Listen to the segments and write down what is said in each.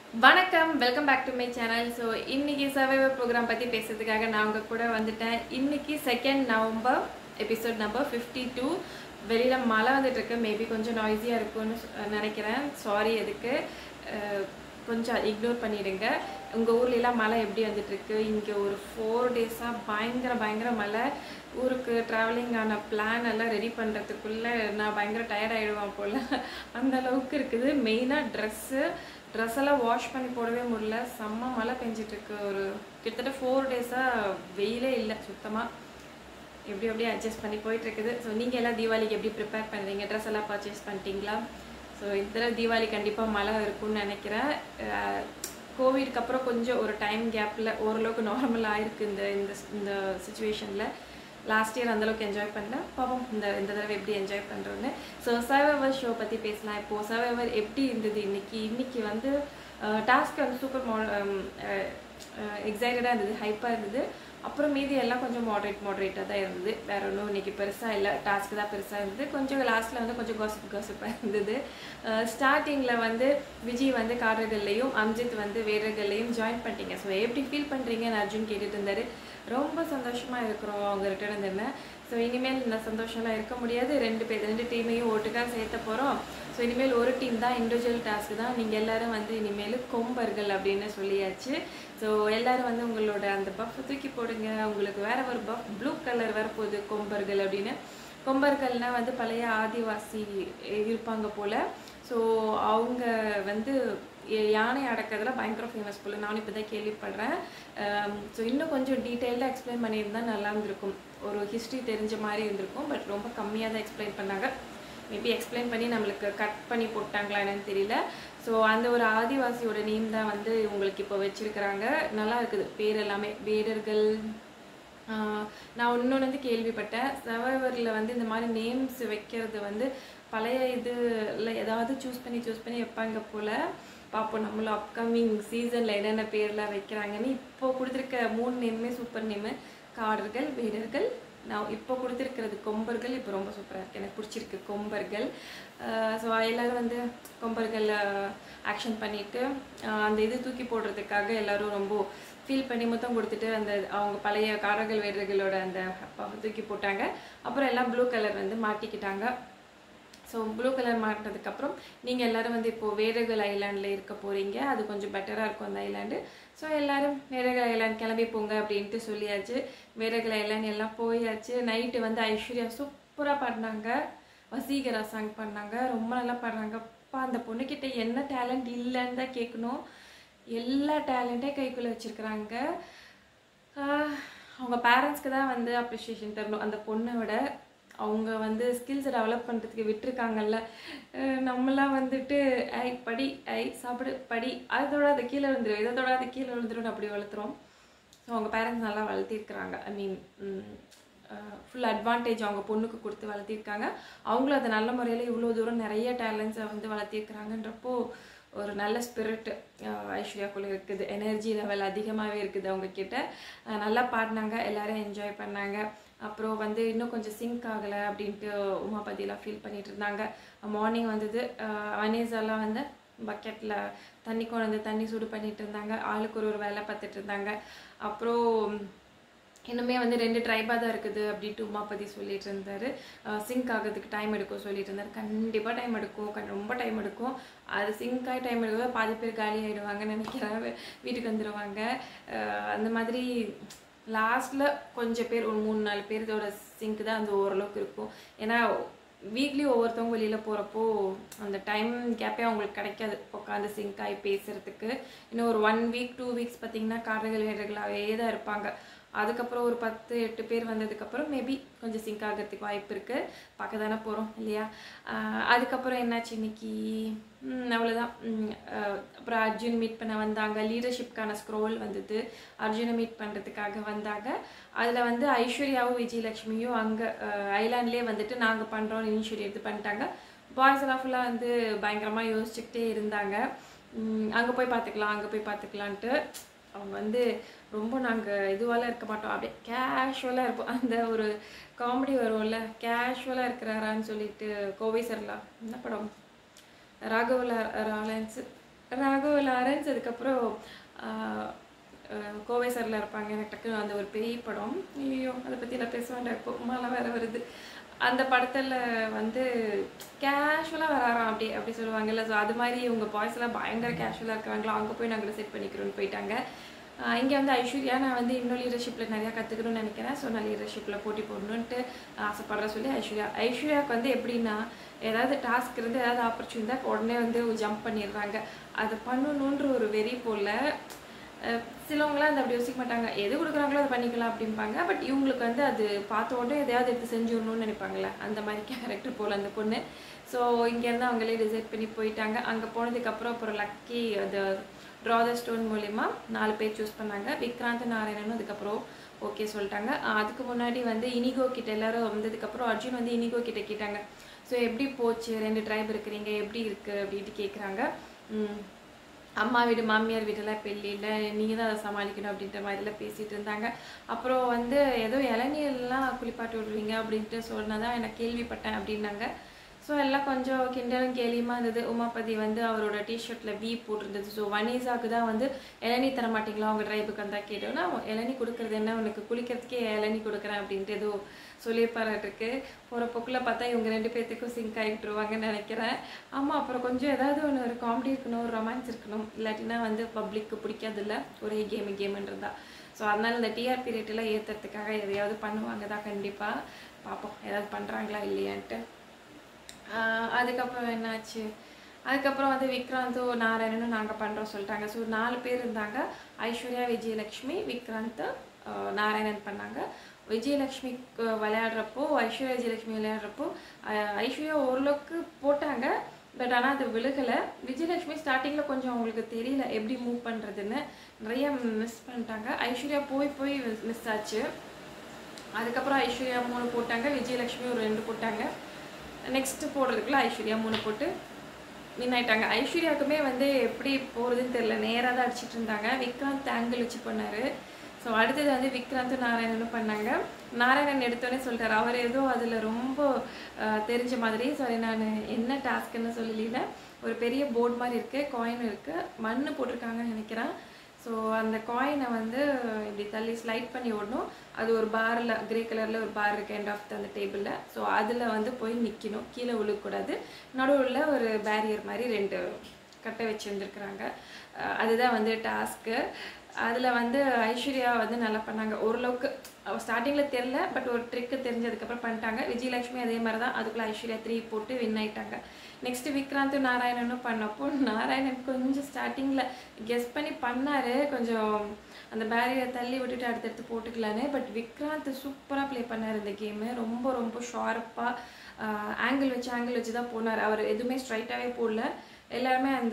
வணக்கம் welcome back to my channel so இன்னைக்கு survivor program பற்றி பேசுறதுக்காக நான் உங்க கூட வந்துட்டேன் இன்னைக்கு second November episode number fifty two வெளியில் மழை வந்துட்டு இருக்கு மேபி கொஞ்சம் நாய்ஸியாக இருக்கும்னு சொ- நினைக்கிறேன் சாரி அதுக்கு அஹ், கொஞ்சம் இக்னோர் பண்ணிடுங்க உங்கள் ஊர்லலாம் மழை எப்படி வந்துட்டு இருக்கு இங்கே ஒரு ஃபோர் டேஸாக பயங்கர பயங்கர மழை ஊருக்கு ட்ராவலிங் ஆன பிளான் எல்லாம் ரெடி பண்ணுறதுக்குள்ளே நான் பயங்கர டயர்ட் ஆகிடுவேன் போல் அந்த அளவுக்கு இருக்குது மெயினாக ட்ரெஸ்ஸு ட்ரெஸ் எல்லாம் வாஷ் பண்ணி போடவே முடியல செம்ம மழை பெஞ்சிட்டு இருக்கு ஒரு கிட்டத்தட்ட ஃபோர் டேஸாக வெயிலே இல்லை சுத்தமாக எப்படி அப்படியே அட்ஜஸ்ட் பண்ணி போயிட்டு இருக்குது ஸோ நீங்கள் எல்லாம் தீபாவளிக்கு எப்படி ப்ரிப்பேர் பண்ணுறீங்க ட்ரெஸ் எல்லாம் பர்ச்சேஸ் பண்ணிட்டீங்களா ஸோ இந்த தடவை தீபாவளி கண்டிப்பாக மழை இருக்கும்னு நினைக்கிறேன் அஹ் கோவிட்க்கு அப்புறம் கொஞ்சம் ஒரு டைம் கேப்பில் ஓரளவுக்கு நார்மல் ஆயிருக்கு இந்த இந்த இந்த சுச்சுவேஷனில் லாஸ்ட் இயர் அந்தளவுக்கு என்ஜாய் பண்ணல பாப்போம் இந்த இந்த தடவை எப்படி என்ஜாய் பண்ணுறோன்னு ஸோ சர்வைவர் ஷோ பற்றி பேசலாம் இப்போது சர்வைவர் எப்படி இருந்தது இன்னைக்கு இன்னைக்கு வந்து டாஸ்க் வந்து சூப்பர் மோ எக்ஸைட்டடாக இருந்தது ஹைப்பாக இருந்தது அப்புறம் மீதி எல்லாம் கொஞ்சம் மாடரேட் மாடரேட்டாக தான் இருந்தது வேற ஒன்றும் இன்னைக்கு பெருசாக இல்லை டாஸ்க் தான் பெருசாக இருந்தது கொஞ்சம் லாஸ்ட்டில் வந்து கொஞ்சம் காசிப் காசிப்பாக இருந்தது ஸ்டார்டிங்கில் வந்து விஜய் வந்து காரர்கள்லையும் அம்ஜித் வந்து வேரர்கள்லையும் ஜாயின் பண்ணிட்டீங்க ஸோ எப்படி ஃபீல் பண்ணுறீங்கன்னு அர்ஜுன் கேட்டுட்டு இருந்தாரு ரொம்ப சந்தோஷமாக இருக்கிறோம் அவங்க ரிட்டர்ன் இருந்தேன் ஸோ இனிமேல் இந்த சந்தோஷம்லாம் இருக்க முடியாது ரெண்டு பேர் ரெண்டு டீமையும் ஒட்டுக்காக சேர்த்த போகிறோம் ஸோ இனிமேல் ஒரு டீம் தான் இண்டிவிஜுவல் டாஸ்க் தான் நீங்கள் எல்லாரும் வந்து இனிமேல் கொம்பர்கள் அப்படின்னு சொல்லியாச்சு ஸோ எல்லாரும் வந்து உங்களோட அந்த பஃப் தூக்கி போடுங்க உங்களுக்கு வேற ஒரு பஃப் ப்ளூ கலர் வரப்போகுது கொம்பர்கள் அப்படின்னு கொம்பர்கள்னா வந்து பழைய ஆதிவாசி இருப்பாங்க போல ஸோ அவங்க வந்து ய- யானை அடக்கிறதுல பயங்கர ஃபேமஸ் போல நானும் இப்போ தான் கேள்விப்படுறேன் ஸோ இன்னும் கொஞ்சம் டீட்டெயிலாக எக்ஸ்பிளைன் பண்ணியிருந்தா நல்லா இருந்திருக்கும் ஒரு ஹிஸ்ட்ரி தெரிஞ்ச மாதிரி இருந்திருக்கும் பட் ரொம்ப கம்மியாக தான் எக்ஸ்பிளைன் பண்ணாங்க மேபி எக்ஸ்பிளைன் பண்ணி நம்மளுக்கு கட் பண்ணி போட்டாங்களா என்னன்னு தெரியல ஸோ அந்த ஒரு ஆதிவாசியோட நேம் தான் வந்து உங்களுக்கு இப்போ வச்சிருக்கிறாங்க நல்லா இருக்குது பேர் எல்லாமே வேடர்கள் ஆஹ் நான் இன்னொன்று வந்து கேள்விப்பட்டேன் சர்வைவரில் வந்து இந்த மாதிரி நேம்ஸ் வைக்கிறது வந்து பழைய இதுல ஏதாவது சூஸ் பண்ணி சூஸ் பண்ணி வைப்பாங்க போல் பார்ப்போம் நம்மளும் அப்கமிங் சீசனில் என்னென்ன பேர்லாம் வைக்கிறாங்கன்னு இப்போ கொடுத்துருக்க மூணு நேமுமே சூப்பர் நேமு காடர்கள் வீரர்கள் நான் இப்போ கொடுத்துருக்கிறது கொம்பர்கள் இப்போ ரொம்ப சூப்பராக இருக்குது எனக்கு பிடிச்சிருக்கு கொம்பர்கள் ஸோ எல்லாரும் வந்து கொம்பர்கள் ஆக்ஷன் பண்ணிட்டு ஆஹ் அந்த இது தூக்கி போடுறதுக்காக எல்லாரும் ரொம்ப ஃபீல் பண்ணி மொத்தம் கொடுத்துட்டு அந்த அவங்க பழைய காரர்கள் வீரர்களோட அந்த பஃப் தூக்கி போட்டாங்க அப்புறம் எல்லாம் ப்ளூ கலர் வந்து மாட்டிக்கிட்டாங்க ஸோ ப்ளூ கலர் மாட்டினதுக்கப்புறம் நீங்கள் எல்லாரும் வந்து இப்போது வேரகல் ஐலாண்டில் இருக்க போகிறீங்க அது கொஞ்சம் பெட்டராக இருக்கும் அந்த ஐலாண்டு ஸோ எல்லாரும் வேரகல் ஐலாண்ட் கிளம்பி போங்க அப்படின்ட்டு சொல்லியாச்சு வேரகல் ஐலாண்ட் எல்லாம் போயாச்சு நைட்டு வந்து ஐஸ்வர்யா சூப்பராக பாடினாங்க வசீகரா சாங் பண்ணாங்க ரொம்ப நல்லா பாடுறாங்க அப்பா அந்த பொண்ணுக்கிட்ட என்ன டேலண்ட் இல்லைன்னு தான் கேட்கணும் எல்லா டேலண்ட்டே கைக்குள்ளே வச்சுருக்குறாங்க அவங்க பேரண்ட்ஸ்க்கு தான் வந்து அப்ரிஷியேஷன் தரணும் அந்த பொண்ணை விட அவங்க வந்து ஸ்கில்ஸை டெவலப் பண்ணுறதுக்கு விட்டுருக்காங்கல்ல அஹ் நம்மலாம் வந்துட்டு ஐ படி ஐ சாப்பிடு படி அதோட அது கீழே விழுந்துரும் இதோட அது கீழே விழுந்துரும் அப்படி வளர்த்துறோம் ஸோ அவங்க பேரண்ட்ஸ் நல்லா வளர்த்திருக்கிறாங்க ஐ மீன் ஃபுல் அட்வான்டேஜ் அவங்க பொண்ணுக்கு கொடுத்து வளர்த்திருக்காங்க அவங்களும் அதை நல்ல முறையில் இவ்வளோ தூரம் நிறைய டேலண்ட்ஸை வந்து வளர்த்திருக்கிறாங்கன்றப்போ ஒரு நல்ல ஸ்பிரிட் ஐஸ்வர்யாக்குள்ளே இருக்குது எனர்ஜி லெவல் அதிகமாகவே இருக்குது அவங்க கிட்ட அஹ் நல்லா பாடினாங்க எல்லாரும் என்ஜாய் பண்ணாங்க அப்புறம் வந்து இன்னும் கொஞ்சம் சிங்க் ஆகலை அப்படின்ட்டு உமாபதியெலாம் ஃபீல் பண்ணிட்டு இருந்தாங்க மார்னிங் வந்தது அனேஸெல்லாம் வந்து பக்கெட்டில் தண்ணி கொண்டு வந்து தண்ணி சூடு பண்ணிட்டு இருந்தாங்க ஆளுக்கு ஒரு ஒரு வேலை பார்த்துட்டு இருந்தாங்க அப்புறம் இன்னுமே வந்து ரெண்டு ட்ரைபாக தான் இருக்குது அப்படின்ட்டு உமாபதி சொல்லிட்டு இருந்தாரு சிங்க் ஆகிறதுக்கு டைம் எடுக்கும் சொல்லிட்டு இருந்தாரு கண்டிப்பாக டைம் எடுக்கும் கண் ரொம்ப டைம் எடுக்கும் அது சிங்க் ஆகி டைம் எடுக்கும் பாதி பேர் காலி ஆகிடுவாங்கன்னு நினைக்கிறேன் வீ- வீட்டுக்கு வந்துடுவாங்க அஹ் அந்த மாதிரி லாஸ்ட்டில் கொஞ்சம் பேர் ஒரு மூணு நாலு பேர்தோட சிங்க் தான் அந்த ஓரளவுக்கு இருக்கும் ஏன்னா வீக்லி ஒவ்வொருத்தவங்க வெளியில் போகிறப்போ அந்த டைம் கேப்பே அவங்களுக்கு கிடைக்காது உட்காந்து சிங்க் ஆகி பேசுகிறதுக்கு இன்னும் ஒரு ஒன் வீக் டூ வீக்ஸ் பார்த்தீங்கன்னா காரர்கள் வீரர்களாகவே தான் இருப்பாங்க அதுக்கப்புறம் ஒரு பத்து எட்டு பேர் வந்ததுக்கப்புறம் மேபி கொஞ்சம் சிங்க் ஆகிறதுக்கு வாய்ப்பு இருக்குது பார்க்க தானே போகிறோம் இல்லையா ஆஹ் அதுக்கப்புறம் என்னாச்சு இன்னைக்கு ம், அவ்வளவுதான் ம், ஆஹ் அப்புறம் அர்ஜுன் மீட் பண்ண வந்தாங்க லீடர்ஷிப்கான ஸ்க்ரோல் வந்தது அர்ஜுனை மீட் பண்ணுறதுக்காக வந்தாங்க அதில் வந்து ஐஸ்வர்யாவும் விஜயலட்சுமியும் அங்கே ஐலாண்ட்லேயே வந்துட்டு நாங்கள் பண்ணுறோம் இனிஷியேட் எடுத்து பண்ணிட்டாங்க பாய்ஸ் எல்லாம் ஃபுல்லாக வந்து பயங்கரமாக யோசிச்சுக்கிட்டே இருந்தாங்க அங்கே போய் பார்த்துக்கலாம் அங்கே போய் பார்த்துக்கலான்ட்டு அவங்க வந்து ரொம்ப நாங்கள் இதுவாலாம் இருக்க மாட்டோம் அப்படியே கேஷுவலாக இருப்போம் அந்த ஒரு காமெடி வரும்ல கேஷுவலாக இருக்கிறாரான்னு சொல்லிட்டு கோவை சர்லா என்ன படம் ராகவ லாரன்ஸ் ராகவ லாரன்ஸ் அதுக்கப்புறம் ஆஹ், ஆஹ், கோவை சாரில் இருப்பாங்க எனக்கு டக்குனு அந்த ஒரு பேய் படம் ஐயோ அதை பற்றி நான் பேச வேண்டாம் இப்போ மழை வேற வருது அந்த படத்தில் வந்து கேஷுவலாக வராராம் அப்படி அப்படி சொல்லுவாங்கல்ல ஸோ அது மாதிரி இவங்க பாய்ஸ் எல்லாம் பயங்கர கேஷுவலாக இருக்கிறாங்களோ அங்கே போய் நாங்கள் செட் பண்ணிக்கிறோன்னு போயிட்டாங்க இங்கே வந்து ஐஸ்வர்யா நான் வந்து இன்னும் லீடர்ஷிப்பில் நிறையா கற்றுக்கணும்னு நினைக்கிறேன் ஸோ நான் லீடர்ஷிப்பில் போட்டி போடணுன்ட்டு ஆசைப்படுறேன் சொல்லி ஐஸ்வர்யா ஐஸ்வர்யாவுக்கு வந்து எப்படின்னா ஏதாவது டாஸ்க் இருந்து ஏதாவது ஆப்பர்ச்சுனிட்டி உடனே வந்து ஜம்ப் பண்ணிடுறாங்க அதை பண்ணணுன்ற ஒரு வெறி போல் அஹ் சிலவங்களாம் அதை அப்படி யோசிக்க மாட்டாங்க எது கொடுக்குறாங்களோ அதை பண்ணிக்கலாம் அப்படிம்பாங்க பட் இவங்களுக்கு வந்து அது பார்த்த உடனே எதையாவது எடுத்து செஞ்சிடணும்னு நினைப்பாங்கல்ல அந்த மாதிரி கேரக்டர் போல் அந்த பொண்ணு ஸோ இங்கேருந்து அவங்களே டிசைட் பண்ணி போயிட்டாங்க அங்கே போனதுக்கப்புறம் அப்புறம் லக்கி அது ட்ரா த ஸ்டோன் மூலிமா நாலு பேர் சூஸ் பண்ணாங்க விக்ராந்த் நாராயணனும் அதுக்கப்புறம் ஓகே சொல்லிட்டாங்க அஹ் அதுக்கு முன்னாடி வந்து இனிகோ கிட்ட எல்லாரும் வந்ததுக்கப்புறம் அர்ஜுன் வந்து இனிகோ கிட்ட கேட்டாங்க ஸோ எப்படி போச்சு ரெண்டு ட்ரைப் இருக்கிறீங்க எப்படி இருக்கு அப்படின்ட்டு கேட்குறாங்க அம்மா வீடு மாமியார் வீடெல்லாம் இப்போ இல்லை நீங்கள் தான் அதை சமாளிக்கணும் அப்படின்ற மாதிரிலாம் பேசிகிட்டு இருந்தாங்க அப்புறம் வந்து ஏதோ இளநீர்லாம் குளிப்பாட்டி விடுவீங்க அப்படின்ட்டு சொன்னதான் எனக்கு கேள்விப்பட்டேன் அப்படின்னாங்க ஸோ எல்லாம் கொஞ்சம் கிண்டலும் கேலியுமா இருந்தது உமாபதி வந்து அவரோட டிஷர்ட்டில் வி போட்டிருந்தது ஸோ வனீசாக்கு தான் வந்து இளநீ தர மாட்டீங்களா அவங்க ட்ரைபுக்கு வந்தால் கேட்டோன்னா இளநீ கொடுக்குறது என்ன உனக்கு குளிக்கிறதுக்கே இளநீ கொடுக்குறேன் அப்படின்ட்டு ஏதோ சொல்லியிருப்பாராட்டுருக்கு போகிற போக்கில் பார்த்தா இவங்க ரெண்டு பேர்த்துக்கும் சிங்க் ஆகிட்டுருவாங்கன்னு நினைக்கிறேன் ஆமாம் அப்புறம் கொஞ்சம் ஏதாவது ஒன்று ஒரு காமெடி இருக்கணும் ஒரு ரொமான்ஸ் இருக்கணும் இல்லாட்டினா வந்து பப்ளிக்கு பிடிக்காதில்ல ஒரே கேமு கேமுன்றதா ஸோ அதனால் இந்த டிஆர்பி ரேட்டெல்லாம் ஏற்றுறதுக்காக எதையாவது பண்ணுவாங்க தான் கண்டிப்பாக பார்ப்போம் ஏதாவது பண்ணுறாங்களா இல்லையான்ட்டு ஆஹ் அதுக்கப்புறம் என்னாச்சு அதுக்கப்புறம் வந்து விக்ராந்தும் நாராயணனும் நாங்கள் பண்ணுறோம் சொல்லிட்டாங்க ஸோ நாலு பேர் இருந்தாங்க ஐஸ்வர்யா விஜயலக்ஷ்மி விக்ராந்த் ஆஹ் நாராயணன் பண்ணாங்க விஜயலக்ஷ்மி கு- விளையாடுறப்போ ஐஸ்வர்யா விஜயலக்ஷ்மி விளையாடுறப்போ ஆஹ் ஐஸ்வர்யா ஓரளவுக்கு போட்டாங்க பட் ஆனால் அது விழுகலை விஜயலக்ஷ்மி ஸ்டார்டிங்கில் கொஞ்சம் அவங்களுக்கு தெரியல எப்படி மூவ் பண்ணுறதுன்னு நிறைய மிஸ் பண்ணிட்டாங்க ஐஸ்வர்யா போய் போய் மிஸ் ஆச்சு அதுக்கப்புறம் ஐஸ்வர்யா மூணு போட்டாங்க விஜயலக்ஷ்மி ஒரு ரெண்டு போட்டாங்க நெக்ஸ்ட் போடுறதுக்குள்ள ஐஸ்வர்யா மூணு போட்டு வின் ஆயிட்டாங்க ஐஸ்வர்யாவுக்குமே வந்து எப்படி போகிறதுன்னு தெரியல நேராக தான் அடிச்சிட்டு இருந்தாங்க விக்ராந்த் ஆங்கிள் வச்சு பண்ணாரு ஸோ அடுத்தது வந்து விக்ராந்தும் நாராயணனும் பண்ணாங்க நாராயணன் எடுத்தோடனே சொல்லிட்டாரு அவர் ஏதோ அதில் ரொம்ப அஹ், தெரிஞ்ச மாதிரி சாரி நான் என்ன டாஸ்க்குன்னு சொல்லல ஒரு பெரிய போர்டு மாதிரி இருக்குது காயின் இருக்குது மண் போட்டிருக்காங்கன்னு நினைக்கிறேன் ஸோ அந்த காயினை வந்து இப்படி தள்ளி ஸ்லைட் பண்ணி விடணும் அது ஒரு பாரில் கிரே கலரில் ஒரு பார் இருக்கு எண்ட் ஆஃப் அந்த டேபிளில் ஸோ அதில் வந்து போய் நிற்கணும் கீழே விழுகக்கூடாது நடுவில் ஒரு பேரியர் மாதிரி ரெண்டு கட்டை வச்சு வந்திருக்கிறாங்க அஹ் அதுதான் வந்து டாஸ்க்கு அதில் வந்து ஐஸ்வர்யா வந்து நல்லா பண்ணாங்க ஓரளவுக்கு ஸ்டார்டிங்கில் தெரில பட் ஒரு ட்ரிக்கு தெரிஞ்சதுக்கப்புறம் பண்ணிட்டாங்க விஜயலட்சுமி அதே மாதிரி தான் அதுக்குள்ளே ஐஸ்வர்யா த்ரீ போட்டு வின் ஆயிட்டாங்க நெக்ஸ்ட் விக்ராந்த் நாராயணனும் பண்ணப்போ நாராயணன் கொஞ்சம் ஸ்டார்டிங்கில் கெஸ் பண்ணி பண்ணாரு கொஞ்சம் அந்த பேரியரை தள்ளி விட்டுட்டு அடுத்தடுத்து போட்டுக்கலான்னு பட் விக்ராந்த் சூப்பராக ப்ளே பண்ணார் இந்த கேமு ரொம்ப ரொம்ப ஷார்ப்பாக ஆங்கிள் வச்சு ஆங்கிள் வச்சு தான் போனார் அவர் எதுவுமே ஸ்ட்ரைட்டாகவே போடல எல்லாருமே அந்த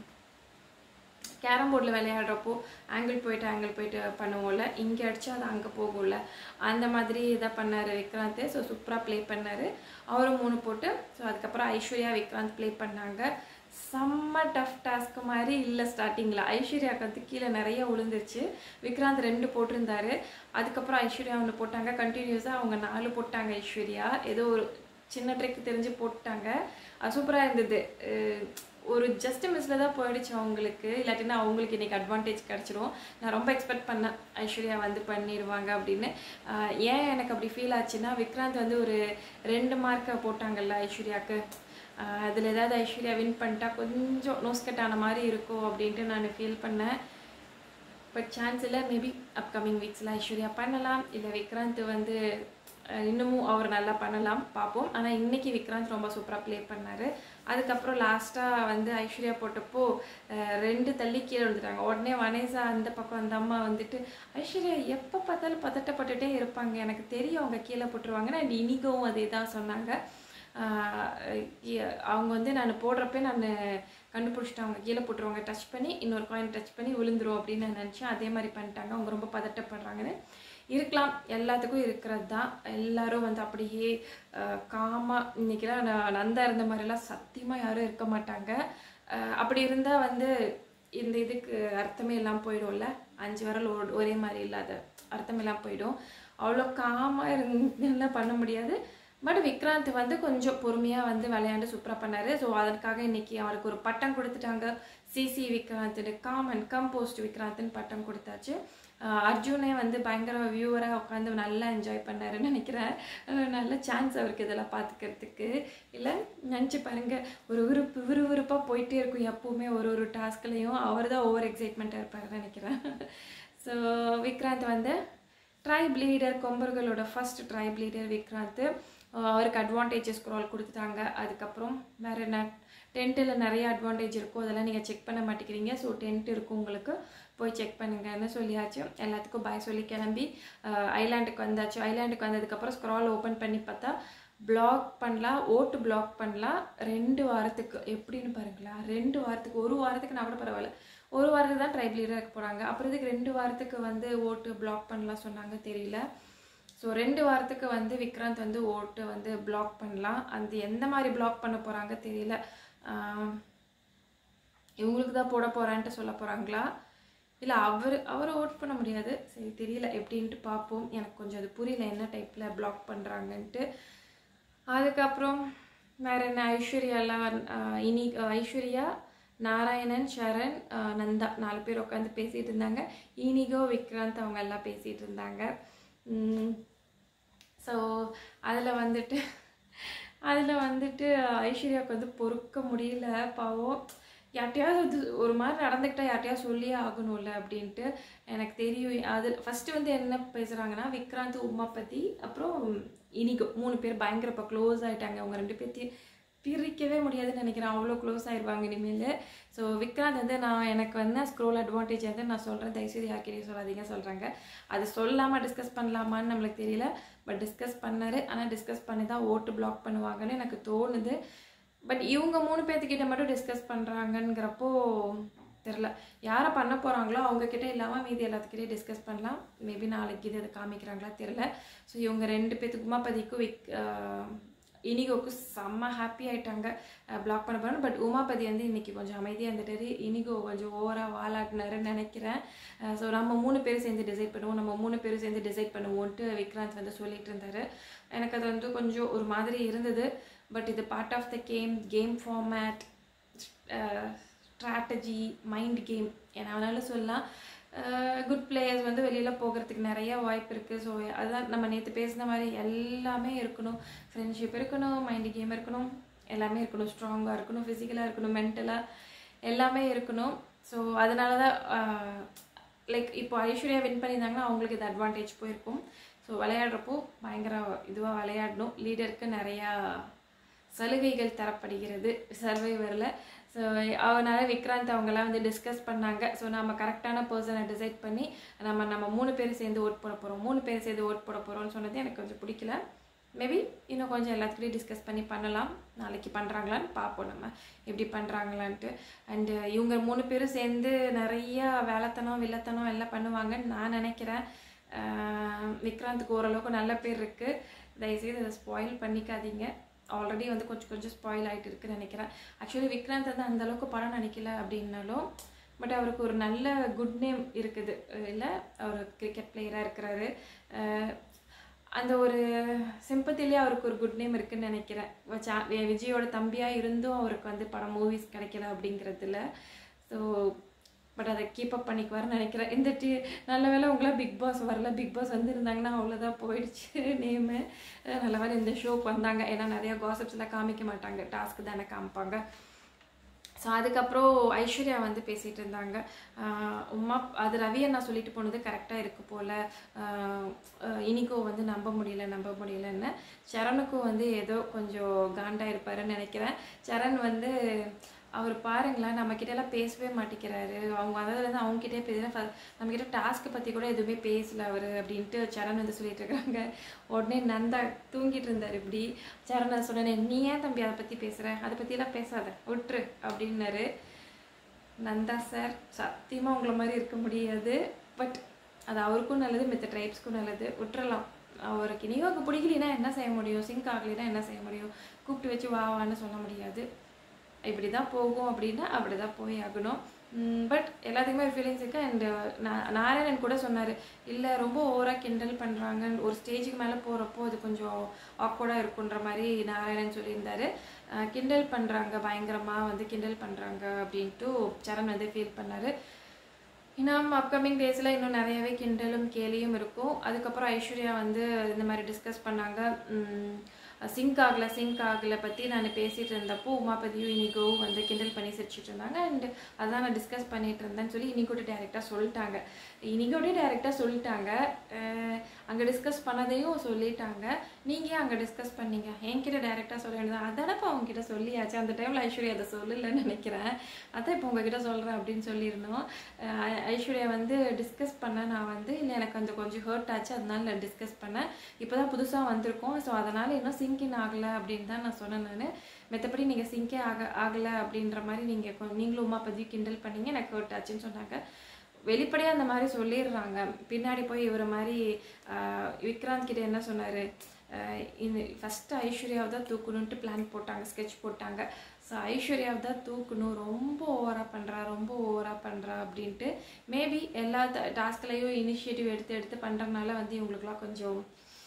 கேரம் போர்டில் விளையாடுறப்போ ஆங்கிள் போயிட்டு ஆங்கிள் போயிட்டு பண்ணுவோம்ல இங்கே அடிச்சா அது அங்கே போகும்ல அந்த மாதிரி இதை பண்ணார் விக்ராந்த் ஸோ சூப்பராக ப்ளே பண்ணார் அவரும் மூணு போட்டு ஸோ அதுக்கப்புறம் ஐஸ்வர்யா விக்ராந்த் ப்ளே பண்ணாங்க செம்ம டஃப் டாஸ்க் மாதிரி இல்லை ஸ்டார்டிங்கில் ஐஸ்வர்யாவுக்கு வந்து கீழே நிறைய விழுந்துருச்சு விக்ராந்த் ரெண்டு போட்டிருந்தாரு அதுக்கப்புறம் ஐஸ்வர்யா ஒன்று போட்டாங்க கண்டினியூஸாக அவங்க நாலு போட்டாங்க ஐஸ்வர்யா ஏதோ ஒரு சின்ன ட்ரிக் தெரிஞ்சு போட்டாங்க சூப்பராக இருந்தது அஹ் ஒரு ஜஸ்ட் மிஸ்ல தான் போயிடுச்சு அவங்களுக்கு இல்லாட்டினா அவங்களுக்கு இன்னைக்கு அட்வான்டேஜ் கிடச்சிரும் நான் ரொம்ப எக்ஸ்பெக்ட் பண்ணேன் ஐஸ்வர்யா வந்து பண்ணிடுவாங்க அப்படின்னு ஆஹ் ஏன் எனக்கு அப்படி ஃபீல் ஆச்சுன்னா விக்ராந்த் வந்து ஒரு ரெண்டு மார்க்கை போட்டாங்கல்ல ஐஸ்வர்யாவுக்கு அதில் ஏதாவது ஐஸ்வர்யா வின் பண்ணிட்டா கொஞ்சம் நோஸ்கட் ஆன மாதிரி இருக்கும் அப்படின்ட்டு நான் ஃபீல் பண்ணேன் பட் சான்ஸ் இல்லை மேபி அப்கமிங் வீக்ஸில் ஐஸ்வர்யா பண்ணலாம் இல்லை விக்ராந்த் வந்து அஹ், இன்னமும் அவர் நல்லா பண்ணலாம் பார்ப்போம் ஆனால் இன்னைக்கு விக்ராந்த் ரொம்ப சூப்பராக ப்ளே பண்ணார் அதுக்கப்புறம் லாஸ்ட்டாக வந்து ஐஸ்வர்யா போட்டப்போ அஹ், ரெண்டு தள்ளி கீழே விழுந்துட்டாங்க உடனே வனேசா அந்த பக்கம் அந்த அம்மா வந்துட்டு ஐஸ்வர்யா எப்போ பார்த்தாலும் பதட்டப்பட்டுட்டே இருப்பாங்க எனக்கு தெரியும் அவங்க கீழே போட்டுருவாங்கன்னு அண்ட் இனிகவும் அதே தான் சொன்னாங்க ஆஹ் இ- அவங்க வந்து நான் போடுறப்ப நான் கண்டுபிடிச்சிட்டேன் அவங்க கீழே போட்டுருவாங்க டச் பண்ணி இன்னொரு காயின் டச் பண்ணி விழுந்துரும் அப்படின்னு நான் நினச்சேன் அதே மாதிரி பண்ணிட்டாங்க அவங்க ரொம்ப பதட்டப்படுறாங்கன்னு இருக்கலாம் எல்லாத்துக்கும் இருக்கிறது தான் எல்லாரும் வந்து அப்படியே காமாக இன்றைக்கெல்லாம் நான் நந்தா இருந்த மாதிரிலாம் சத்தியமாக யாரும் இருக்க மாட்டாங்க ஆஹ் அப்படி இருந்தால் வந்து இந்த இதுக்கு அர்த்தமே எல்லாம் போயிடும்ல அஞ்சு விரல் ஒரு- ஒரே மாதிரி இல்லாத அர்த்தம் எல்லாம் போயிடும் அவ்வளோ காமாக இருந்து பண்ண முடியாது பட் விக்ராந்த் வந்து கொஞ்சம் பொறுமையாக வந்து விளையாண்டு சூப்பராக பண்ணார் ஸோ அதற்காக இன்னைக்கு அவருக்கு ஒரு பட்டம் கொடுத்துட்டாங்க சிசி விக்ராந்த்னு காமன் கம்போஸ்ட் விக்ராந்த்னு பட்டம் கொடுத்தாச்சு அஹ் அர்ஜுனே வந்து பயங்கர வியூவராக உட்காந்து நல்லா என்ஜாய் பண்ணாருன்னு நினைக்கிறேன் அஹ் நல்ல சான்ஸ் அவருக்கு இதெல்லாம் பார்த்துக்கிறதுக்கு இல்லை நினச்சி பாருங்க ஒரு விறுப்பு விறுவிறுப்பாக போயிட்டே இருக்கும் எப்பவுமே ஒரு ஒரு டாஸ்க்லேயும் அவர் தான் ஓவர் எக்ஸைட்மெண்ட்டாக இருப்பாருன்னு நினைக்கிறேன் ஸோ விக்ராந்த் வந்து ட்ரைப் லீடர் கொம்பர்களோட first tribe leader Vikranth ah அவருக்கு அட்வான்டேஜஸ் ஸ்க்ரால் கொடுத்துட்டாங்க அதுக்கப்புறம் வேற என்ன டென்ட்டில் நிறைய அட்வான்டேஜ் இருக்கும் அதெல்லாம் நீங்கள் செக் பண்ண மாட்டேங்கிறீங்க ஸோ டென்ட் இருக்கும் உங்களுக்கு போய் செக் பண்ணுங்கன்னு சொல்லியாச்சு எல்லாத்துக்கும் பாய் சொல்லி கிளம்பி ஐலாண்டுக்கு வந்தாச்சு ஐலாண்டுக்கு வந்ததுக்கப்புறம் ஸ்க்ரால் ஓப்பன் பண்ணி பார்த்தா பிளாக் பண்ணலாம் ஓட்டு பிளாக் பண்ணலாம் ரெண்டு வாரத்துக்கு எப்படின்னு பாருங்களா ரெண்டு வாரத்துக்கு ஒரு வாரத்துக்கு நான் கூட பரவாயில்ல ஒரு வாரத்துக்கு தான் ட்ரைப் லீடர் இருக்க போகிறாங்க அப்புறம் இதுக்கு ரெண்டு வாரத்துக்கு வந்து ஓட்டு பிளாக் பண்ணலாம் சொன்னாங்க தெரியல ஸோ ரெண்டு வாரத்துக்கு வந்து விக்ராந்த் வந்து ஓட்டு வந்து பிளாக் பண்ணலாம் அந்த எந்த மாதிரி பிளாக் பண்ண போகிறாங்க தெரியல ஆஹ் இவங்களுக்கு தான் போட போகிறான்ட்டு சொல்ல போகிறாங்களா இல்லை அவர் அவரை ஓட் பண்ண முடியாது சரி தெரியல எப்படின்ட்டு பார்ப்போம் எனக்கு கொஞ்சம் அது புரியல என்ன டைப்பில் பிளாக் பண்ணுறாங்கன்ட்டு அதுக்கப்புறம் வேற என்ன ஐஸ்வர்யாலாம் ஆஹ் இனி ஆஹ் ஐஸ்வர்யா நாராயணன் சரண் ஆஹ் நந்தா நாலு பேர் உட்காந்து பேசிகிட்டு இருந்தாங்க இனிகோ விக்ராந்த் அவங்க எல்லாம் பேசிகிட்டு இருந்தாங்க ஸோ அதில் வந்துட்டு அதில் வந்துட்டு ஐஸ்வர்யாவுக்கு வந்து பொறுக்க முடியல பாவம் யார்ட்டையாவது வந்து ஒரு மாதிரி நடந்துக்கிட்டா யார்ட்டையாவது சொல்லியே ஆகணும்ல அப்படின்ட்டு எனக்கு தெரியும் அது ஃபஸ்ட்டு வந்து என்ன பேசுகிறாங்கன்னா விக்ராந்த் உமா பற்றி அப்புறம் இனிகோ மூணு பேர் பயங்கர இப்போ க்ளோஸ் ஆகிட்டாங்க அவங்க ரெண்டு பேர்த்தையும் பிரிக்கவே முடியாதுன்னு நினைக்கிறேன் அவ்வளோ க்ளோஸ் ஆயிடுவாங்க இனிமேல் ஸோ விக்ராந்த் வந்து நான் எனக்கு வந்து ஸ்க்ரோல் அட்வான்டேஜ் வந்து நான் சொல்கிறேன் தயவுசெய்து யார்கிட்டையும் சொல்லாதீங்க சொல்கிறாங்க அது சொல்லாமல் டிஸ்கஸ் பண்ணலாமான்னு நம்மளுக்கு தெரியல பட் டிஸ்கஸ் பண்ணாரு ஆனால் டிஸ்கஸ் பண்ணி தான் ஓட்டு பிளாக் பண்ணுவாங்கன்னு எனக்கு தோணுது பட் இவங்க மூணு பேர்த்துக்கிட்ட மட்டும் டிஸ்கஸ் பண்ணுறாங்கங்கிறப்போ தெரில யாரை பண்ண போகிறாங்களோ அவங்கக்கிட்ட இல்லாமல் மீதி எல்லாத்துக்கிட்டே டிஸ்கஸ் பண்ணலாம் மேபி நாளைக்கு இது அதை காமிக்கிறாங்களா தெரில ஸோ இவங்க ரெண்டு பேத்துக்குமா பதிக்கும் விக் இனிகோக்கு செம்ம ஹாப்பி ஆயிட்டாங்க பிளாக் பண்ண போகிறோம் பட் உமாபதி வந்து இன்னைக்கு கொஞ்சம் அமைதியாக இருந்துட்டாரு இனிகோ கொஞ்சம் ஓவராக வாலாட்டினாருன்னு நினைக்கிறேன் ஸோ நம்ம மூணு பேரும் சேர்ந்து டிசைட் பண்ணுவோம் நம்ம மூணு பேரும் சேர்ந்து டிசைட் பண்ணுவோன்ட்டு விக்ராந்த் வந்து சொல்லிட்டு இருந்தாரு எனக்கு அது வந்து கொஞ்சம் ஒரு மாதிரி இருந்தது பட் இது part of the game game format strategy mind game என்ன வேணாலும் சொல்லலாம் குட் பிளேயர்ஸ் வந்து வெளியில் போகிறதுக்கு நிறைய வாய்ப்பு இருக்குது ஸோ அதுதான் நம்ம நேற்று பேசின மாதிரி எல்லாமே இருக்கணும் ஃப்ரெண்ட்ஷிப் இருக்கணும் மைண்ட் கேம் இருக்கணும் எல்லாமே இருக்கணும் ஸ்ட்ராங்காக இருக்கணும் ஃபிசிக்கலாக இருக்கணும் மென்டலாக எல்லாமே இருக்கணும் ஸோ அதனால தான் லைக் இப்போ ஐஸ்வர்யா வின் பண்ணியிருந்தாங்கன்னா அவங்களுக்கு இது அட்வான்டேஜ் போயிருக்கும் ஸோ விளையாடுறப்போ பயங்கர இதுவாக விளையாடணும் லீடருக்கு நிறையா சலுகைகள் தரப்படுகிறது சர்வைவரில் ஸோ அதனால விக்ராந்த் அவங்கெல்லாம் வந்து டிஸ்கஸ் பண்ணாங்க ஸோ நம்ம கரெக்டான பர்சனை டிசைட் பண்ணி நம்ம நம்ம மூணு பேர் சேர்ந்து ஓட் போட போகிறோம் மூணு பேர் சேர்ந்து ஓட் போட போகிறோம்னு சொன்னது எனக்கு கொஞ்சம் பிடிக்கல மேபி இன்னும் கொஞ்சம் எல்லாத்துக்கிட்டையும் டிஸ்கஸ் பண்ணி பண்ணலாம் நாளைக்கு பண்ணுறாங்களான்னு பார்ப்போம் நம்ம எப்படி பண்ணுறாங்களான்ட்டு அண்டு இவங்க மூணு பேரும் சேர்ந்து நிறைய வேலைத்தனம் வில்லத்தனம் எல்லாம் பண்ணுவாங்கன்னு நான் நினைக்கிறேன் விக்ராந்துக்கு ஓரளவுக்கு நல்ல பேர் இருக்குது தயவுசெய்து அதை ஸ்பாயில் பண்ணிக்காதீங்க ஆல்ரெடி வந்து கொஞ்சம் கொஞ்சம் ஸ்பாயில் ஆகிட்டு இருக்குன்னு நினைக்கிறேன் ஆக்சுவலி விக்ராந்த் வந்து அந்த அளவுக்கு படம் நினைக்கல அப்படின்னாலும் பட் அவருக்கு ஒரு நல்ல குட் நேம் இருக்குது இல்லை அவர் கிரிக்கெட் பிளேயராக இருக்கிறாரு அந்த ஒரு சிம்பத்திலே அவருக்கு ஒரு குட் நேம் இருக்குன்னு நினைக்கிறேன் சா விஜயோட தம்பியாக இருந்தும் அவருக்கு வந்து படம் மூவிஸ் கிடைக்கல அப்படிங்கிறதுல ஸோ பட் அதை கீப் அப் பண்ணிக்குவார்னு நினைக்கிறேன் இந்த டி நல்ல வேலை உங்களாம் பிக் பாஸ் வரல பிக் பாஸ் வந்துருந்தாங்கன்னா அவ்வளோதான் போயிடுச்சு நேமு நல்ல வேலை இந்த ஷோக்கு வந்தாங்க ஏன்னா நிறையா காசப்ஸ்லாம் காமிக்க மாட்டாங்க டாஸ்க்கு தானே காமிப்பாங்க ஸோ அதுக்கப்புறம் ஐஸ்வர்யா வந்து பேசிகிட்டு இருந்தாங்க உமா அது ரவி அண்ணா சொல்லிட்டு போனது கரெக்டாக இருக்கு போல் இனிக்கோ வந்து நம்ப முடியல நம்ப முடியலன்னு சரணுக்கும் வந்து ஏதோ கொஞ்சம் காண்டா இருப்பாருன்னு நினைக்கிறேன் சரண் வந்து அவர் பாருங்களேன் நம்ம எல்லாம் பேசவே மாட்டேங்கிறாரு அவங்க அதாவது அவங்ககிட்டே பேச நம்மக்கிட்ட டாஸ்க்கை பற்றி கூட எதுவுமே பேசல அவர் அப்படின்ட்டு சரண் வந்து சொல்லிட்டு இருக்காங்க உடனே நந்தா தூங்கிட்டு இருந்தார் இப்படி சரண் சொன்னேன் நீ ஏன் தம்பி அதை பற்றி பேசுகிற அதை பற்றிலாம் பேசாத விட்டுரு அப்படின்னாரு நந்தா சார் சத்தியமாக உங்களை மாதிரி இருக்க முடியாது பட் அது அவருக்கும் நல்லது மித்த ட்ரைப்ஸ்க்கும் நல்லது விட்டுறலாம் அவருக்கு நியோக்கு பிடிக்கலனா என்ன செய்ய முடியும் சிங்க் ஆகலைன்னா என்ன செய்ய முடியும் கூப்பிட்டு வச்சு வா வான்னு சொல்ல முடியாது இப்படி தான் போகும் அப்படின்னா அப்படி தான் போய் ஆகணும் பட் எல்லாத்துக்குமே ஒரு ஃபீலிங்ஸ் இருக்குது அண்டு நாராயணன் கூட சொன்னார் இல்லை ரொம்ப ஓவராக கிண்டல் பண்ணுறாங்க ஒரு ஸ்டேஜுக்கு மேலே போகிறப்போ அது கொஞ்சம் ஆக்வர்டாக இருக்குன்ற மாதிரி நாராயணன் சொல்லியிருந்தாரு அஹ் கிண்டல் பண்ணுறாங்க பயங்கரமாக வந்து கிண்டல் பண்ணுறாங்க அப்படின்ட்டு சரண் வந்து ஃபீல் பண்ணார் இன்னும் அப்கமிங் டேஸில் இன்னும் நிறையவே கிண்டலும் கேலியும் இருக்கும் அதுக்கப்புறம் ஐஸ்வர்யா வந்து இந்த மாதிரி டிஸ்கஸ் பண்ணாங்க சிங்க் ஆகலை சிங்க் ஆகலை பற்றி நான் பேசிகிட்டு இருந்தப்போ உமாபதியும் இனிகோவும் வந்து கிண்டல் பண்ணி சிரிச்சிட்டு இருந்தாங்க அண்ட் அதான் நான் டிஸ்கஸ் பண்ணிட்டு இருந்தேன்னு சொல்லி இனிகோட டேரெக்டாக சொல்லிட்டாங்க இனிகோட டேரெக்டாக சொல்லிட்டாங்க அங்கே டிஸ்கஸ் பண்ணதையும் சொல்லிட்டாங்க நீங்கள் அங்கே டிஸ்கஸ் பண்ணீங்க என்கிட்ட டேரெக்டாக சொல்ல வேண்டியது அதானப்பா அவங்ககிட்ட சொல்லியாச்சு அந்த டைமில் ஐஸ்வர்யா அதை சொல்லலைன்னு நினைக்கிறேன் அதான் இப்போ உங்ககிட்ட சொல்கிறேன் அப்படின்னு சொல்லியிருந்தோம் அஹ் ஐஸ்வர்யா வந்து டிஸ்கஸ் பண்ண நான் வந்து இல்லை எனக்கு அந்த கொஞ்சம் ஹர்ட் ஆச்சு அதனால நான் டிஸ்கஸ் பண்ணேன் இப்போ தான் புதுசாக வந்திருக்கோம் ஸோ அதனால் இன்னும் சிங்கின் ஆகலை அப்படின்னு தான் நான் சொன்னேன் நான் மற்றபடி நீங்கள் சிங்கே ஆக ஆகலை அப்படின்ற மாதிரி நீங்கள் நீங்களும் உமா பற்றி கிண்டல் பண்ணீங்க எனக்கு ஹர்ட் ஆச்சுன்னு சொன்னாங்க வெளிப்படையாக அந்த மாதிரி சொல்லிடுறாங்க பின்னாடி போய் இவரை மாதிரி ஆஹ், விக்ராந்த் கிட்ட என்ன சொன்னார் இந்த ஃபஸ்ட்டு ஐஸ்வர்யாவை தான் தூக்கணுன்ட்டு பிளான் போட்டாங்க ஸ்கெட்ச் போட்டாங்க ஸோ ஐஸ்வர்யாவை தான் தூக்கணும் ரொம்ப ஓவராக பண்ணுறா ரொம்ப ஓவராக பண்ணுறா அப்படின்ட்டு மேபி எல்லா டாஸ்க்லேயும் இனிஷியேட்டிவ் எடுத்து எடுத்து பண்ணுறதுனால வந்து இவங்களுக்குலாம் கொஞ்சம்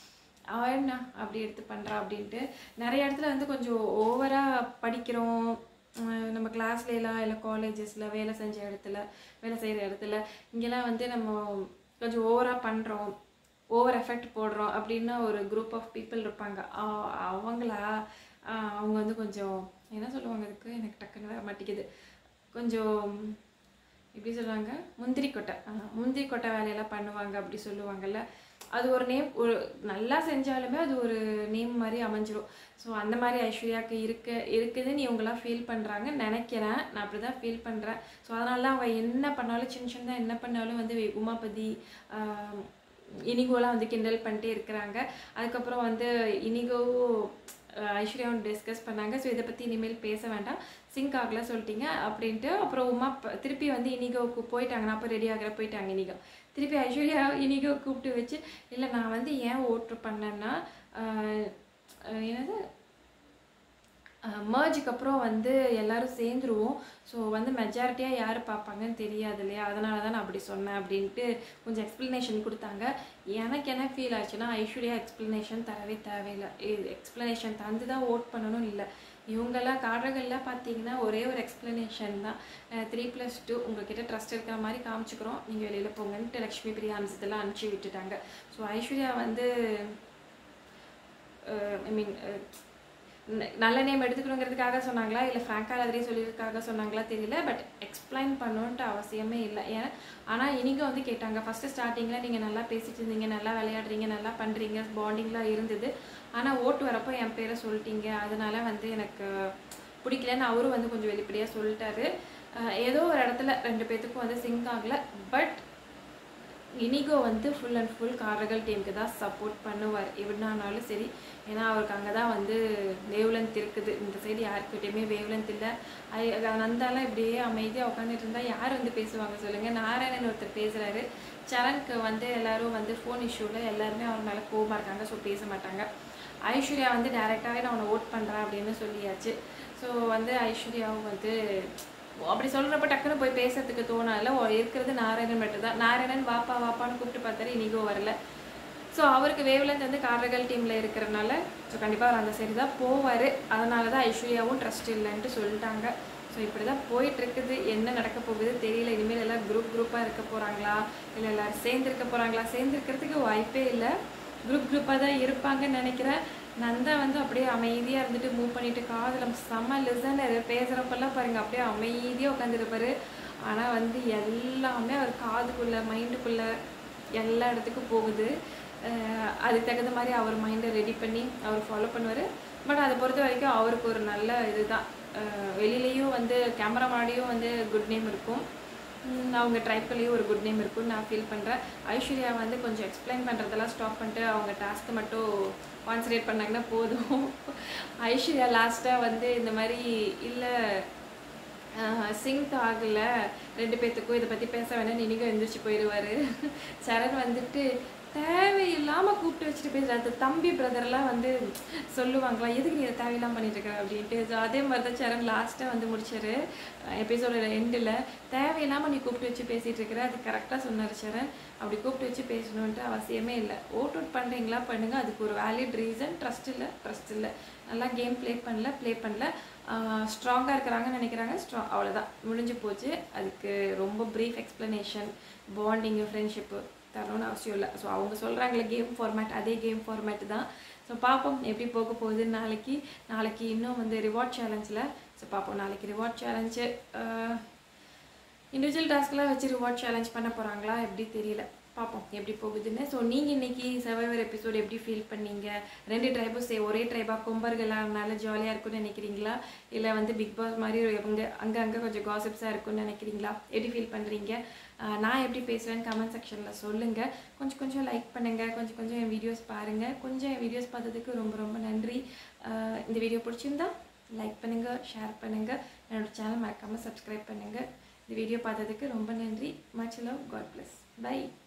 அவ என்ன அப்படி எடுத்து பண்ணுறா அப்படின்ட்டு நிறைய இடத்துல வந்து கொஞ்சம் ஓவராக படிக்கிறோம் உம் நம்ம கிளாஸ்லாம் இல்லை காலேஜஸில் வேலை செஞ்ச இடத்துல வேலை செய்கிற இடத்துல இங்கெல்லாம் வந்து நம்ம கொஞ்சம் ஓவராக பண்ணுறோம் ஓவர் எஃபெக்ட் போடுறோம் அப்படின்னா ஒரு குரூப் ஆஃப் பீப்புள் இருப்பாங்க ஆ- அவங்களா ஆ, அவங்க வந்து கொஞ்சம் என்ன சொல்லுவாங்க அதுக்கு எனக்கு டக்குன்னு வர மாட்டேங்குது கொஞ்சம் எப்படி சொல்லுவாங்க முந்திரி கொட்டை ஆ, முந்திரி கொட்டை வேலையெல்லாம் பண்ணுவாங்க அப்படி சொல்லுவாங்கல்ல அது ஒரு நேம் ஒரு நல்லா செஞ்சாலுமே அது ஒரு நேம் மாதிரி அமைஞ்சிரும் ஸோ அந்த மாதிரி ஐஸ்வர்யாவுக்கு இருக்க இருக்குதுன்னு இவங்கெல்லாம் ஃபீல் பண்ணுறாங்க நினைக்கிறேன் நான் அப்படி தான் ஃபீல் பண்ணுறேன் ஸோ அதனால தான் அவள் என்ன பண்ணாலும் சின்ன சின்னதாக என்ன பண்ணாலும் வந்து உமாபதி ஆஹ், இனிகோலாம் வந்து கிண்டல் பண்ணிட்டே இருக்கிறாங்க அதுக்கப்புறம் வந்து இனிகோவும் அஹ், ஐஸ்வர்யாவும் டிஸ்கஸ் பண்ணாங்க ஸோ இதை பற்றி இனிமேல் பேச வேண்டாம் சிங்க் ஆகல சொல்லிட்டீங்க அப்படின்ட்டு அப்புறம் உமா ப- திருப்பி வந்து இனிகோவுக்கு போயிட்டாங்க நான் அப்போ ரெடி ஆகிற போயிட்டாங்க இனிகோ திருப்பி ஐஸ்வர்யா இனிகோ கூப்பிட்டு வச்சு இல்லை நான் வந்து ஏன் ஓட்டு பண்ணேன்னா ஆஹ், அஹ், என்னது மர்ஜுக்கு அப்புறம் வந்து எல்லாரும் சேர்ந்துருவோம் ஸோ வந்து மெஜாரிட்டியாக யார் பார்ப்பாங்கன்னு தெரியாது இல்லையா அதனால தான் நான் அப்படி சொன்னேன் அப்படின்ட்டு கொஞ்சம் எக்ஸ்ப்ளனேஷன் கொடுத்தாங்க எனக்கு என்ன ஃபீல் ஆச்சுன்னா ஐஸ்வர்யா எக்ஸ்ப்ளனேஷன் தரவே தேவையில்லை இது எக்ஸ்ப்ளனேஷன் தந்து தான் ஓட் பண்ணணும் இல்லை இவங்கெல்லாம் காரர்கள்லாம் பார்த்தீங்கன்னா ஒரே ஒரு எக்ஸ்ப்ளனேஷன் தான் த்ரீ ப்ளஸ் டூ உங்ககிட்ட ட்ரஸ்ட் இருக்கிற மாதிரி காமிச்சுக்கிறோம் நீங்கள் வெளியில் போங்கன்ட்டு லக்ஷ்மி பிரியா அம்சத்தெல்லாம் அனுப்பிச்சி விட்டுட்டாங்க ஸோ ஐஸ்வர்யா வந்து ஐ மீன் நல்ல நேம் எடுத்துக்கணுங்கிறதுக்காக சொன்னாங்களா இல்லை ஃப்ராங்காக அதிலே சொல்லியிருக்காக சொன்னாங்களா தெரியல பட் எக்ஸ்பிளைன் பண்ணணுன்ட்டு அவசியமே இல்லை ஏன்னா ஆனால் இனிங்க வந்து கேட்டாங்க ஃபஸ்ட்டு ஸ்டார்டிங்கில் நீங்கள் நல்லா பேசிட்டு இருந்தீங்க நல்லா விளையாடுறீங்க நல்லா பண்ணுறீங்க பாண்டிங்லாம் இருந்தது ஆனால் ஓட்டு வரப்போ என் பேரை சொல்லிட்டீங்க அதனால வந்து எனக்கு பிடிக்கலன்னு அவரும் வந்து கொஞ்சம் வெளிப்படையாக சொல்லிட்டாரு அஹ் ஏதோ ஒரு இடத்துல ரெண்டு பேத்துக்கும் வந்து சிங்க் ஆகலை பட் இனிகோ வந்து ஃபுல் அண்ட் ஃபுல் காரர்கள் டீமுக்கு தான் சப்போர்ட் பண்ணுவார் எப்படினாலும் சரி ஏன்னா அவருக்கு அங்கே தான் வந்து வேவ்லென்த் இருக்குது இந்த சைடு யாருக்கிட்டையுமே வேவ்லென்த் இல்லை நந்தாலாம் இப்படியே அமைதியாக உட்காந்துட்டு இருந்தால் யார் வந்து பேசுவாங்க சொல்லுங்கள் நாராயணன் ஒருத்தர் பேசுகிறாரு சரண்க்கு வந்து எல்லாரும் வந்து ஃபோன் இஷ்யூவில் எல்லாருமே அவர் மேலே கோபமாக இருக்காங்க ஸோ பேச மாட்டாங்க ஐஸ்வர்யா வந்து டேரெக்டாகவே நான் உன்னை ஓட் பண்ணுறேன் அப்படின்னு சொல்லியாச்சு ஸோ வந்து ஐஸ்வர்யாவும் வந்து அப்படி சொல்கிறப்ப டக்குன்னு போய் பேசுறதுக்கு தோணல இருக்கிறது நாராயணன் மட்டும் தான் நாராயணன் வாப்பா வாப்பான்னு கூப்பிட்டு பார்த்தாரு இனிகோ வரல ஸோ அவருக்கு வேவ்லென்த் வந்து காரர்கள் டீமில் இருக்கிறனால ஸோ கண்டிப்பாக அவர் அந்த சைடு தான் போவார் அதனால தான் ஐஸ்வர்யாவும் ட்ரஸ்ட் இல்லைன்ட்டு சொல்லிட்டாங்க ஸோ இப்படி தான் போயிட்டு இருக்குது என்ன நடக்க போகுது தெரியல இனிமேல் எல்லாம் குரூப் குரூப்பாக இருக்க போகிறாங்களா இல்லை எல்லாரும் சேர்ந்து இருக்க போகிறாங்களா சேர்ந்து இருக்கிறதுக்கு வாய்ப்பே இல்லை குரூப் குரூப்பாக தான் இருப்பாங்கன்னு நினைக்கிறேன் நந்தா வந்து அப்படியே அமைதியாக இருந்துட்டு மூவ் பண்ணிட்டு காதில் செம்ம லிசனர் பேசுகிறப்பெல்லாம் பாருங்க அப்படியே அமைதியாக உட்காந்துருப்பாரு ஆனால் வந்து எல்லாமே அவர் காதுக்குள்ளே மைண்டுக்குள்ளே எல்லா இடத்துக்கும் போகுது அஹ் அதுக்கு தகுந்த மாதிரி அவர் மைண்டை ரெடி பண்ணி அவர் ஃபாலோ பண்ணுவார் பட் அதை பொறுத்த வரைக்கும் அவருக்கு ஒரு நல்ல இதுதான் அஹ் வெளியிலேயும் வந்து கேமரா முன்னாடியும் வந்து குட் நேம் இருக்கும் உம் அவங்க ட்ரைப்லேயும் ஒரு குட் நேம் இருக்கும்னு நான் ஃபீல் பண்ணுறேன் ஐஸ்வர்யா வந்து கொஞ்சம் எக்ஸ்பிளைன் பண்ணுறதெல்லாம் ஸ்டாப் பண்ணிட்டு அவங்க டாஸ்க்கை மட்டும் கான்சன்ட்ரேட் பண்ணாங்கன்னா போதும் ஐஸ்வர்யா லாஸ்ட்டாக வந்து இந்த மாதிரி இல்லை சிங்க் ஆகல ரெண்டு பேர்த்துக்கும் இதை பற்றி பேச வேணாம் இனிக்கும் எந்திரிச்சு போயிடுவார் சரண் வந்துட்டு தேவையில்லாமல் கூப்பிட்டு வச்சுட்டு பேசுகிறாரு அது தம்பி பிரதர்லாம் வந்து சொல்லுவாங்களா எதுக்கு நீ இதை தேவையில்லாம பண்ணிட்டு இருக்க அப்படின்ட்டு ஸோ அதே மாதிரி தான் சரண் லாஸ்ட்டாக வந்து முடிச்சாரு எபிசோட எண்டில் தேவையில்லாமல் நீ கூப்பிட்டு வச்சு பேசிகிட்டு இருக்கிற அது கரெக்டாக சொன்னார் சரண் அப்படி கூப்பிட்டு வச்சு பேசணுன்ட்டு அவசியமே இல்லை ஓட் அவுட் பண்ணுறீங்களா பண்ணுங்கள் அதுக்கு ஒரு வேலிட் ரீசன் ட்ரஸ்ட் இல்லை ட்ரஸ்ட் இல்லை நல்லா கேம் ப்ளே பண்ணல ப்ளே பண்ணல ஸ்ட்ராங்காக இருக்கிறாங்கன்னு நினைக்கிறாங்க ஸ்ட்ராங் அவ்வளோதான் முடிஞ்சு போச்சு அதுக்கு ரொம்ப ப்ரீஃப் எக்ஸ்ப்ளனேஷன் பாண்டிங்கு ஃப்ரெண்ட்ஷிப்பு தரணும்னு அவசியம் இல்லை ஸோ அவங்க சொல்கிறாங்களே கேம் ஃபார்மேட் அதே கேம் ஃபார்மேட் தான் ஸோ பார்ப்போம் எப்படி போக போகுது நாளைக்கு நாளைக்கு இன்னும் வந்து ரிவார்ட் சேலஞ்சில் ஸோ பார்ப்போம் நாளைக்கு ரிவார்ட் சேலஞ்சு இண்டிவிஜுவல் டாஸ்க்லாம் வச்சு ரிவார்ட் சேலஞ்ச் பண்ண போகிறாங்களா எப்படி தெரியல பார்ப்போம் எப்படி போகுதுன்னு ஸோ நீங்கள் இன்னைக்கு சர்வைவர் எபிசோட் எப்படி ஃபீல் பண்ணீங்க ரெண்டு ட்ரைபும் சே ஒரே ட்ரைபாக கொம்பர்களாக அதனால ஜாலியாக இருக்கும்னு நினைக்கிறீங்களா இல்லை வந்து பிக் பாஸ் மாதிரி அவங்க அங்கே அங்கே கொஞ்சம் காசிப்ஸாக இருக்கும்னு நினைக்கிறீங்களா எப்படி ஃபீல் பண்ணுறீங்க நான் எப்படி பேசுவேன்னு கமெண்ட் செக்ஷனில் சொல்லுங்கள் கொஞ்சம் கொஞ்சம் லைக் பண்ணுங்கள் கொஞ்சம் கொஞ்சம் என் வீடியோஸ் பாருங்கள் கொஞ்சம் என் வீடியோஸ் பார்த்ததுக்கு ரொம்ப ரொம்ப நன்றி ஆஹ் இந்த வீடியோ பிடிச்சிருந்தா லைக் பண்ணுங்கள் ஷேர் பண்ணுங்கள் என்னோட சேனல் மறக்காமல் சப்ஸ்கிரைப் பண்ணுங்கள் இந்த வீடியோ பார்த்ததுக்கு ரொம்ப நன்றி much love god bless by